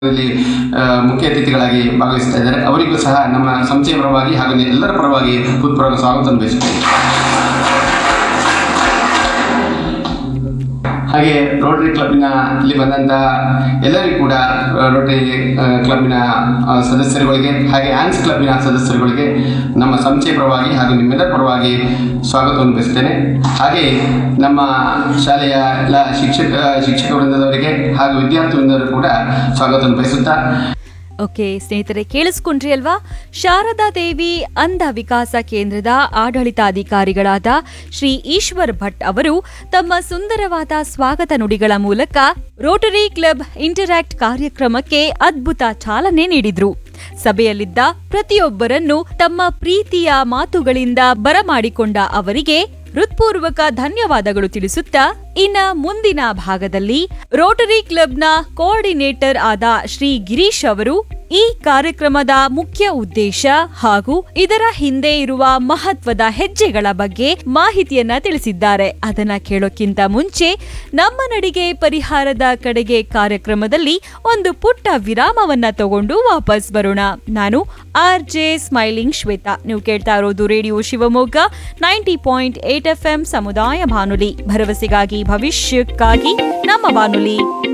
ಇಲ್ಲಿ ಆ, ಮುಖ್ಯ ಅತಿಥಿಗಳಾಗಿ ಭಾಗವಹಿಸ್ತಾ ಇದ್ದಾರೆ ಅವರಿಗೂ ಸಹ ನಮ್ಮ ಸಂಸ್ಥೆಯ ಪರವಾಗಿ ಹಾಗೂ ಎಲ್ಲರ ಪರವಾಗಿ ಹೃತ್ಪೂರ್ವಕ ಸ್ವಾಗತ ಬಯಸುತ್ತೇನೆ ಹಾಗೆ ರೋಟರಿ ಕ್ಲಬ್ಬಿನ ಇಲ್ಲಿ ಬಂದಂಥ ಎಲ್ಲರಿಗೂ ಕೂಡ ಆ, ರೋಟರಿ ಆ, ಕ್ಲಬ್ಬಿನ ಆ, ಸದಸ್ಯರುಗಳಿಗೆ ಹಾಗೆ ಆನ್ಸ್ ಕ್ಲಬ್ಬಿನ ಸದಸ್ಯರುಗಳಿಗೆ ನಮ್ಮ ಸಂಸ್ಥೆಯ ಪರವಾಗಿ ಹಾಗೂ ನಿಮ್ಮೆಲ್ಲರ ಪರವಾಗಿ ಸ್ವಾಗತವನ್ನು ಬಯಸುತ್ತೇನೆ ಹಾಗೆ ನಮ್ಮ ಶಾಲೆಯ ಎಲ್ಲ ಶಿಕ್ಷಕ ಶಿಕ್ಷಕ ವೃಂದದವರಿಗೆ ಹಾಗೂ ವಿದ್ಯಾರ್ಥಿ ವೃಂದವರು ಕೂಡ ಸ್ವಾಗತವನ್ನು ಬಯಸುತ್ತಾ ಓಕೆ ಸ್ನೇಹಿತರೆ ಕೇಳಿಸ್ಕೊಂಡ್ರಿ ಅಲ್ವಾ ಶಾರದಾ ದೇವಿ ಅಂಧ ವಿಕಾಸ ಕೇಂದ್ರದ ಆಡಳಿತಾಧಿಕಾರಿಗಳಾದ ಶ್ರೀ ಈಶ್ವರ್ ಭಟ್ ಅವರು ತಮ್ಮ ಸುಂದರವಾದ ಸ್ವಾಗತ ನುಡಿಗಳ ಮೂಲಕ ರೋಟರಿ ಕ್ಲಬ್ ಇಂಟರಾಕ್ಟ್ ಕಾರ್ಯಕ್ರಮಕ್ಕೆ ಅದ್ಭುತ ಚಾಲನೆ ನೀಡಿದ್ರು ಸಭೆಯಲ್ಲಿದ್ದ ಪ್ರತಿಯೊಬ್ಬರನ್ನು ತಮ್ಮ ಪ್ರೀತಿಯ ಮಾತುಗಳಿಂದ ಬರಮಾಡಿಕೊಂಡ ಅವರಿಗೆ ಹೃತ್ಪೂರ್ವಕ ಧನ್ಯವಾದಗಳು ತಿಳಿಸುತ್ತಾ ಇನ್ನ ಮುಂದಿನ ಭಾಗದಲ್ಲಿ ರೋಟರಿ ಕ್ಲಬ್ನ ಕೋಆರ್ಡಿನೇಟರ್ ಆದ ಶ್ರೀ ಗಿರೀಶ್ ಅವರು ಈ ಕಾರ್ಯಕ್ರಮದ ಮುಖ್ಯ ಉದ್ದೇಶ ಹಾಗೂ ಇದರ ಹಿಂದೆ ಇರುವ ಮಹತ್ವದ ಹೆಜ್ಜೆಗಳ ಬಗ್ಗೆ ಮಾಹಿತಿಯನ್ನ ತಿಳಿಸಿದ್ದಾರೆ ಅದನ್ನ ಕೇಳೋಕ್ಕಿಂತ ಮುಂಚೆ ನಮ್ಮ ನಡಿಗೆ ಪರಿಹಾರದ ಕಡೆಗೆ ಕಾರ್ಯಕ್ರಮದಲ್ಲಿ ಒಂದು ಪುಟ್ಟ ವಿರಾಮವನ್ನ ತಗೊಂಡು ವಾಪಸ್ ಬರೋಣ ನಾನು ಆರ್ ಜೆ ಸ್ಮೈಲಿಂಗ್ ಶ್ವೇತಾ ನೀವು ಕೇಳ್ತಾ ಇರೋದು radio Shivamogga ninety point eight F M ಸಮುದಾಯ ಬಾನುಲಿ ಭರವಸೆಗಾಗಿ ಭವಿಷ್ಯಕ್ಕಾಗಿ ನಮ್ಮ ಬಾನುಲಿ